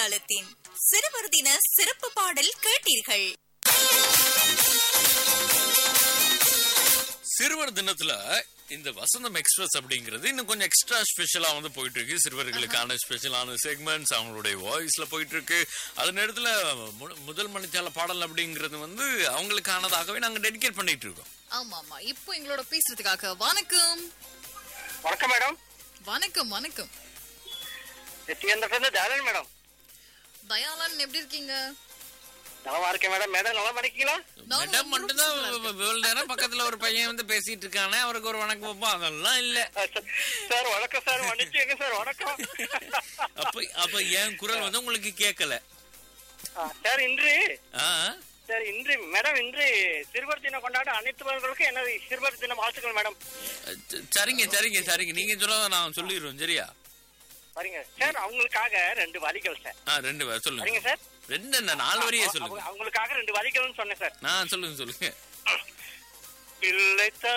அடையாளத்தின் சிறுவர் தின சிறப்பு பாடல் கேட்டீர்கள் சிறுவர் தினத்துல இந்த வசந்தம் எக்ஸ்பிரஸ் அப்படிங்கிறது இன்னும் கொஞ்சம் எக்ஸ்ட்ரா ஸ்பெஷலா வந்து போயிட்டு இருக்கு சிறுவர்களுக்கான ஸ்பெஷலான செக்மெண்ட்ஸ் அவங்களுடைய வாய்ஸ்ல போயிட்டு இருக்கு அது நேரத்துல மு- முதல் மணிச்சால பாடல் அப்படிங்கிறது வந்து அவங்களுக்கானதாகவே நாங்க டெடிகேட் பண்ணிட்டு இருக்கோம் ஆமா ஆமா இப்போ எங்களோட பேசுறதுக்காக வணக்கம் வணக்கம் மேடம் வணக்கம் வணக்கம் நித்யேந்திரன் தயாளன் மேடம் தயாளன் எப்படி இருக்கீங்க நலமா இருக்கேன் மேடம் மேடம் நலமா இருக்கீங்களா நான் மேடம் ரொம்ப மட்டும்தான் சூப்பரா இருக்கேன். இவ்வளவு நேரம் பக்கத்துல ஒரு பையன் வந்து பேசிட்டு இருக்கானே அவருக்கு ஒரு வணக்கம் வைப்போம் அதெல்லாம் இல்ல அஹ் சார், சார் வணக்கம் சார் மன்னிச்சுங்க சார் வணக்கம் அப்ப அப்ப என் குரல் வந்து உங்களுக்கு கேட்கல ஆ, சார் இன்று ஆ சார் இன்று மேடம் இன்று சிறுவர் தினம் கொண்டாட அனைத்து மாணவர்களுக்கும் எனது சிறுவர் தினம் வாழ்த்துக்கள் மேடம் ச- சரிங்க சரிங்க சரிங்க நீங்க சொல்லாத நான் சொல்லிடுவோம் சரியா சரிங்க சார் அவங்களுக்காக ரெண்டு வரிகள் சார் ஆ ரெண்டு பேர் சொல்லுங்க சரிங்க சார் ரெண்டு என்ன நாலு வரியே சொல்லுங்க அவங்க- அவங்களுக்காக ரெண்டு வரிகள்னு சொன்னேன் சார் நான் சொல்லுங்க சொல்லுங்க பிள்ளைத்த